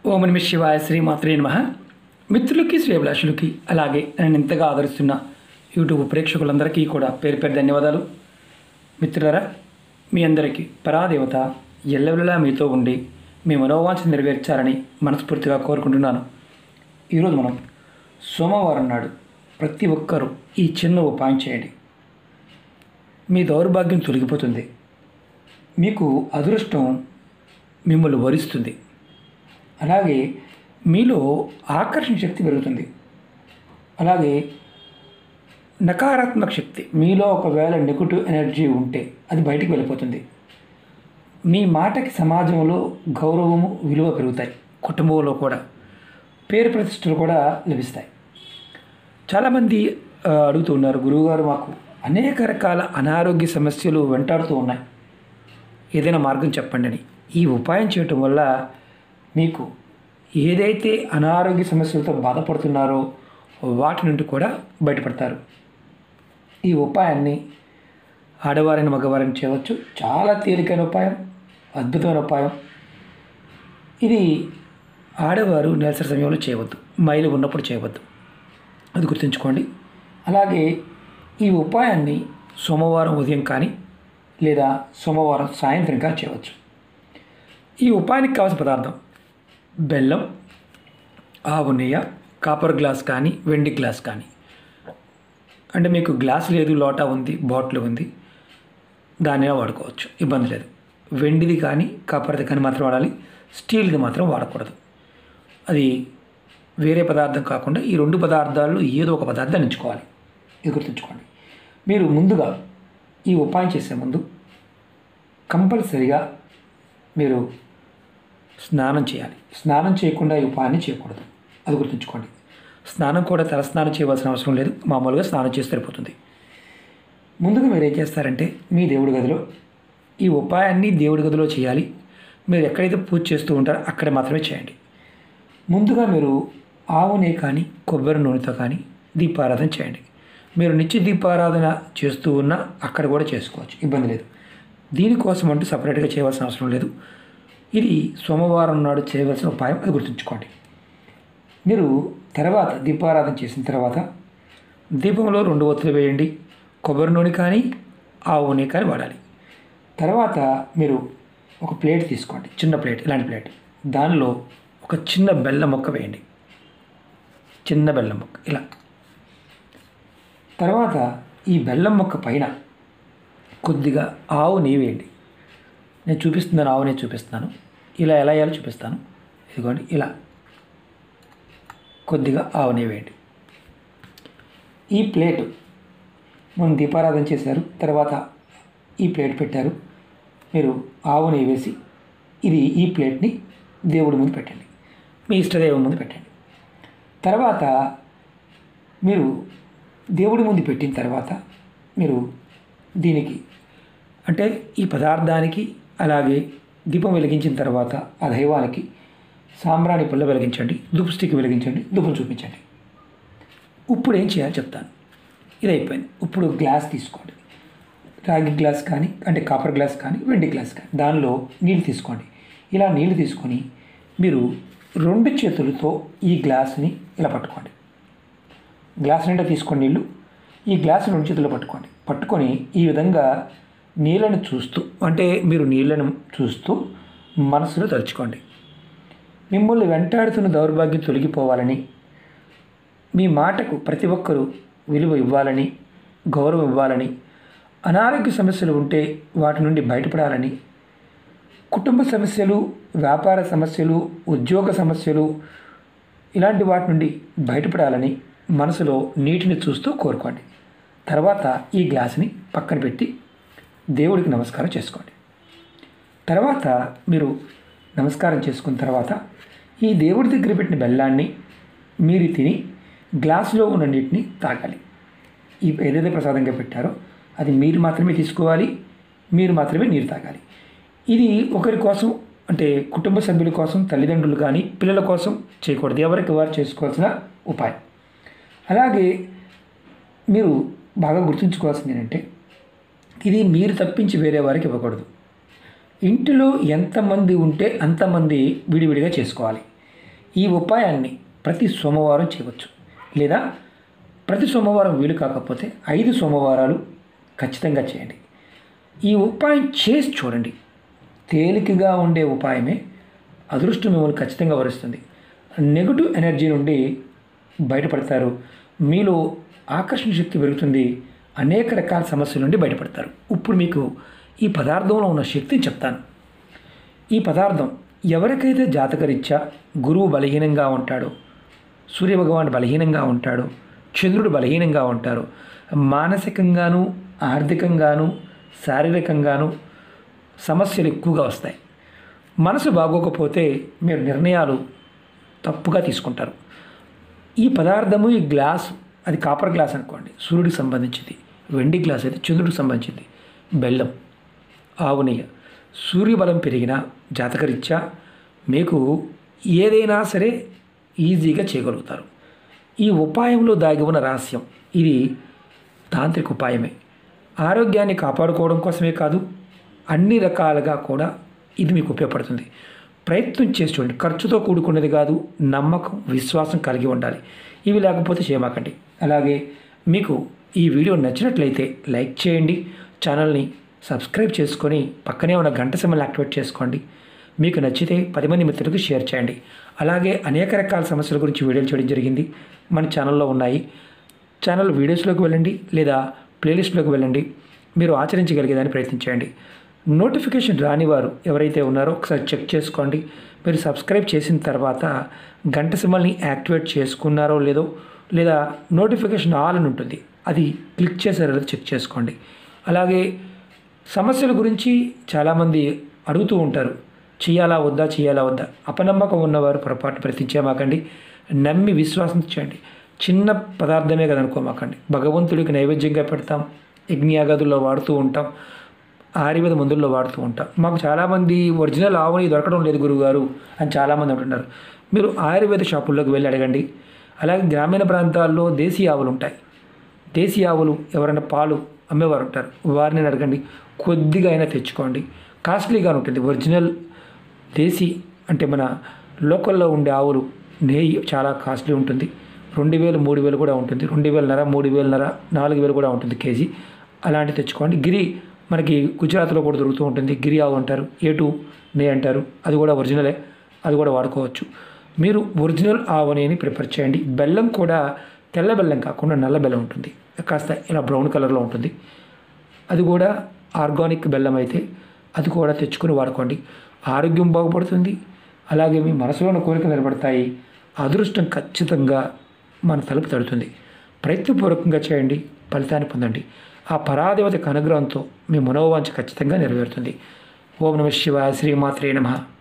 ఓం నమ శివాయ శ్రీమాత్రే నమ మిత్రులకి శ్రేభిలాషులకి అలాగే నన్ను ఇంతగా ఆదరిస్తున్న యూట్యూబ్ ప్రేక్షకులందరికీ కూడా పేరు పేరు ధన్యవాదాలు మిత్రులారా మీ అందరికీ పరాదేవత ఎల్లవెల్లలా మీతో ఉండి మీ మనోవాంఛ నెరవేర్చాలని మనస్ఫూర్తిగా కోరుకుంటున్నాను ఈరోజు మనం సోమవారం నాడు ప్రతి ఒక్కరూ ఈ చిన్న ఉపాయం చేయండి మీ దౌర్భాగ్యం తొలగిపోతుంది మీకు అదృష్టం మిమ్మల్ని వరిస్తుంది అలాగే మీలో ఆకర్షణ శక్తి పెరుగుతుంది అలాగే నకారాత్మక శక్తి మీలో ఒకవేళ నెగటివ్ ఎనర్జీ ఉంటే అది బయటికి వెళ్ళిపోతుంది మీ మాటకి సమాజంలో గౌరవము విలువ పెరుగుతాయి కుటుంబంలో కూడా పేరు ప్రతిష్టలు కూడా లభిస్తాయి చాలామంది ఆ, అడుగుతూ ఉన్నారు గురువుగారు మాకు అనేక రకాల అనారోగ్య సమస్యలు వెంటాడుతూ ఉన్నాయి ఏదైనా మార్గం చెప్పండి అని ఈ ఉపాయం చేయటం వల్ల మీకు ఏదైతే అనారోగ్య సమస్యలతో బాధపడుతున్నారో వాటి నుండి కూడా బయటపడతారు ఈ ఉపాయాన్ని ఆడవారిని మగవారిని చేయవచ్చు చాలా తేలికైన ఉపాయం అద్భుతమైన ఉపాయం ఇది ఆడవారు నెలసరి సమయంలో చేయవద్దు మైలు ఉన్నప్పుడు చేయవద్దు అది గుర్తుంచుకోండి అలాగే ఈ ఉపాయాన్ని సోమవారం ఉదయం కానీ లేదా సోమవారం సాయంత్రం కానీ చేయవచ్చు ఈ ఉపాయానికి కావాల్సిన పదార్థం బెల్లం ఆవు నెయ్యి కాపర్ గ్లాస్ కానీ వెండి గ్లాస్ కానీ అంటే మీకు గ్లాస్ లేదు లోటా ఉంది బాటిల్ ఉంది దానినే వాడుకోవచ్చు ఇబ్బంది లేదు వెండిది కానీ కాపర్ది కానీ మాత్రం వాడాలి స్టీల్ది మాత్రం వాడకూడదు అది వేరే పదార్థం కాకుండా ఈ రెండు పదార్థాల్లో ఏదో ఒక పదార్థాన్ని ఎంచుకోవాలి ఇది గుర్తుంచుకోండి మీరు ముందుగా ఈ ఉపాయం చేసే ముందు కంపల్సరిగా మీరు స్నానం చేయాలి స్నానం చేయకుండా ఈ ఉపాయాన్ని చేయకూడదు అది గుర్తుంచుకోండి స్నానం కూడా తల స్నానం చేయవలసిన అవసరం లేదు మామూలుగా స్నానం చేస్తే సరిపోతుంది ముందుగా మీరు ఏం చేస్తారంటే మీ దేవుడి గదిలో ఈ ఉపాయాన్ని దేవుడి గదిలో చేయాలి మీరు ఎక్కడైతే పూజ చేస్తూ ఉంటారో అక్కడ మాత్రమే చేయండి ముందుగా మీరు ఆవు నెయ్యి కానీ కొబ్బరి నూనెతో కానీ దీపారాధన చేయండి మీరు నిత్య దీపారాధన చేస్తూ ఉన్నా అక్కడ కూడా చేసుకోవచ్చు ఇబ్బంది లేదు దీనికోసం అంటూ సపరేట్గా చేయవలసిన అవసరం లేదు ఇది సోమవారం నాడు చేయవలసిన ఉపాయం అది గుర్తుంచుకోండి మీరు తర్వాత దీపారాధన చేసిన తర్వాత దీపంలో రెండు ఒత్తులు వేయండి కొబ్బరి నూనె కానీ ఆవు నూనె కానీ వాడాలి తర్వాత మీరు ఒక ప్లేట్ తీసుకోండి చిన్న ప్లేట్ ఇలాంటి ప్లేట్ దానిలో ఒక చిన్న బెల్లం ముక్క వేయండి చిన్న బెల్లం ముక్క ఇలా తర్వాత ఈ బెల్లం ముక్క పైన కొద్దిగా ఆవు నెయ్యి వేయండి నేను చూపిస్తున్నాను ఆవు నెయ్యి చూపిస్తున్నాను ఇలా ఎలా వేయాలో చూపిస్తాను ఇదిగోండి ఇలా కొద్దిగా ఆవు నెయ్యి వేయండి ఈ ప్లేట్ మనం దీపారాధన చేశారు తర్వాత ఈ ప్లేట్ పెట్టారు మీరు ఆవు నెయ్యి వేసి ఇది ఈ ప్లేట్ని దేవుడి ముందు పెట్టండి మీ ఇష్టదైవం ముందు పెట్టండి తర్వాత మీరు దేవుడి ముందు పెట్టిన తర్వాత మీరు దీనికి అంటే ఈ పదార్థానికి అలాగే దీపం వెలిగించిన తర్వాత ఆ దైవానికి సాంబ్రాణి పుల్ల వెలిగించండి దుప్పు స్టిక్ వెలిగించండి దుప్పులు చూపించండి ఇప్పుడు ఏం చేయాలో చెప్తాను ఇది అయిపోయింది ఇప్పుడు గ్లాస్ తీసుకోండి రాగి గ్లాస్ కానీ అంటే కాపర్ గ్లాస్ కానీ వెండి గ్లాస్ కానీ దానిలో నీళ్ళు తీసుకోండి ఇలా నీళ్ళు తీసుకొని మీరు రెండు చేతులతో ఈ గ్లాస్ని ఇలా పట్టుకోండి గ్లాస్ నిండా తీసుకోండి నీళ్ళు ఈ గ్లాస్ రెండు చేతుల్లో పట్టుకోండి పట్టుకొని ఈ విధంగా నీళ్ళని చూస్తూ అంటే మీరు నీళ్ళను చూస్తూ మనసులో తలుచుకోండి మిమ్మల్ని వెంటాడుతున్న దౌర్భాగ్యం తొలగిపోవాలని మీ మాటకు ప్రతి ఒక్కరూ విలువ ఇవ్వాలని గౌరవం ఇవ్వాలని అనారోగ్య సమస్యలు ఉంటే వాటి నుండి బయటపడాలని కుటుంబ సమస్యలు వ్యాపార సమస్యలు ఉద్యోగ సమస్యలు ఇలాంటి వాటి నుండి బయటపడాలని మనసులో నీటిని చూస్తూ కోరుకోండి తర్వాత ఈ గ్లాసుని పక్కన పెట్టి దేవుడికి నమస్కారం చేసుకోండి తర్వాత మీరు నమస్కారం చేసుకున్న తర్వాత ఈ దేవుడి దగ్గర పెట్టిన బెల్లాన్ని మీరు తిని గ్లాసులో ఉన్న నీటిని తాగాలి ఈ ఏదైతే ప్రసాదంగా పెట్టారో అది మీరు మాత్రమే తీసుకోవాలి మీరు మాత్రమే నీరు తాగాలి ఇది ఒకరి కోసం అంటే కుటుంబ సభ్యుల కోసం తల్లిదండ్రులు కానీ పిల్లల కోసం చేయకూడదు ఎవరికి వారు చేసుకోవాల్సిన ఉపాయం అలాగే మీరు బాగా గుర్తుంచుకోవాల్సింది ఏంటంటే ఇది మీరు తప్పించి వేరే వారికి ఇవ్వకూడదు ఇంటిలో ఎంతమంది ఉంటే అంతమంది విడివిడిగా చేసుకోవాలి ఈ ఉపాయాన్ని ప్రతి సోమవారం చేయవచ్చు లేదా ప్రతి సోమవారం వీలు కాకపోతే ఐదు సోమవారాలు ఖచ్చితంగా చేయండి ఈ ఉపాయం చేసి చూడండి తేలికగా ఉండే ఉపాయమే అదృష్టం మిమ్మల్ని ఖచ్చితంగా వరుస్తుంది నెగటివ్ ఎనర్జీ నుండి బయటపడతారు మీలో ఆకర్షణ శక్తి పెరుగుతుంది అనేక రకాల సమస్యల నుండి బయటపడతారు ఇప్పుడు మీకు ఈ పదార్థంలో ఉన్న శక్తిని చెప్తాను ఈ పదార్థం ఎవరికైతే జాతకరీత్యా గురువు బలహీనంగా ఉంటాడో సూర్యభగవాన్ బలహీనంగా ఉంటాడో చంద్రుడు బలహీనంగా ఉంటారు మానసికంగాను ఆర్థికంగాను శారీరకంగాను సమస్యలు ఎక్కువగా వస్తాయి మనసు బాగోకపోతే మీరు నిర్ణయాలు తప్పుగా తీసుకుంటారు ఈ పదార్థము ఈ గ్లాస్ అది కాపర్ గ్లాస్ అనుకోండి సూర్యుడికి సంబంధించింది వెండి గ్లాస్ అయితే చంద్రుడికి సంబంధించింది బెల్లం ఆవు నెయ్యి సూర్యబలం పెరిగిన జాతకరీత్యా మీకు ఏదైనా సరే ఈజీగా చేయగలుగుతారు ఈ ఉపాయంలో దాగి ఉన్న రహస్యం ఇది తాంత్రిక ఉపాయమే ఆరోగ్యాన్ని కాపాడుకోవడం కోసమే కాదు అన్ని రకాలుగా కూడా ఇది మీకు ఉపయోగపడుతుంది ప్రయత్నం చేసి చూడండి ఖర్చుతో కూడుకున్నది కాదు నమ్మకం విశ్వాసం కలిగి ఉండాలి ఇవి లేకపోతే చేయమాకండి అలాగే మీకు ఈ వీడియో నచ్చినట్లయితే లైక్ చేయండి ఛానల్ని సబ్స్క్రైబ్ చేసుకొని పక్కనే ఉన్న గంట సింబల్ యాక్టివేట్ చేసుకోండి మీకు నచ్చితే పది మంది మిత్రులకు షేర్ చేయండి అలాగే అనేక రకాల సమస్యల గురించి వీడియోలు చేయడం జరిగింది మన ఛానల్లో ఉన్నాయి ఛానల్ వీడియోస్లోకి వెళ్ళండి లేదా ప్లేలిస్ట్లోకి వెళ్ళండి మీరు ఆచరించగలిగేదాన్ని ప్రయత్నించండి నోటిఫికేషన్ రాని వారు ఎవరైతే ఉన్నారో ఒకసారి చెక్ చేసుకోండి మీరు సబ్స్క్రైబ్ చేసిన తర్వాత గంట సింబల్ని యాక్టివేట్ చేసుకున్నారో లేదో లేదా నోటిఫికేషన్ ఆల్ అని ఉంటుంది అది క్లిక్ చేసారో లేదో చెక్ చేసుకోండి అలాగే సమస్యల గురించి చాలామంది అడుగుతూ ఉంటారు చేయాలా వద్దా చేయాలా వద్దా అపనమ్మకం ఉన్నవారు పొరపాటు ప్రయత్నించేమాకండి నమ్మి విశ్వాసం చేయండి చిన్న పదార్థమే కదా అనుకోమాకండి భగవంతుడికి నైవేద్యంగా పెడతాం యజ్ఞయాగదుల్లో వాడుతూ ఉంటాం ఆయుర్వేద మందుల్లో వాడుతూ ఉంటాం మాకు చాలామంది ఒరిజినల్ ఆవుని దొరకడం లేదు గురువుగారు అని చాలామంది అంటున్నారు మీరు ఆయుర్వేద షాపుల్లోకి వెళ్ళి అడగండి అలాగే గ్రామీణ ప్రాంతాల్లో దేశీ ఆవులు ఉంటాయి దేశీ ఆవులు ఎవరైనా పాలు అమ్మేవారు ఉంటారు వారిని అడగండి కొద్దిగా అయినా తెచ్చుకోండి కాస్ట్లీగా ఉంటుంది ఒరిజినల్ దేశీ అంటే మన లోకల్లో ఉండే ఆవులు నెయ్యి చాలా కాస్ట్లీ ఉంటుంది రెండు వేలు మూడు వేలు కూడా ఉంటుంది రెండు వేలన్నర మూడు వేలన్నర నాలుగు వేలు కూడా ఉంటుంది కేజీ అలాంటివి తెచ్చుకోండి గిరి మనకి గుజరాత్లో కూడా దొరుకుతూ ఉంటుంది గిరి ఆవు అంటారు ఏటు నెయ్యి అంటారు అది కూడా ఒరిజినలే అది కూడా వాడుకోవచ్చు మీరు ఒరిజినల్ ఆవు నెయ్యిని ప్రిఫర్ చేయండి బెల్లం కూడా తెల్ల బెల్లం కాకుండా నల్ల బెల్లం ఉంటుంది కాస్త ఇలా బ్రౌన్ కలర్లో ఉంటుంది అది కూడా ఆర్గానిక్ బెల్లం అయితే అది కూడా తెచ్చుకొని వాడుకోండి ఆరోగ్యం బాగుపడుతుంది అలాగే మీ మనసులోని కోరికలు నిలబడతాయి అదృష్టం ఖచ్చితంగా మన తలుపు తడుతుంది ప్రయత్నపూర్వకంగా చేయండి ఫలితాన్ని పొందండి ఆ పరాదేవత అనుగ్రహంతో మీ మనోవాంఛ ఖచ్చితంగా నెరవేరుతుంది ఓం నమ శివాయ శ్రీమాత్రే నమ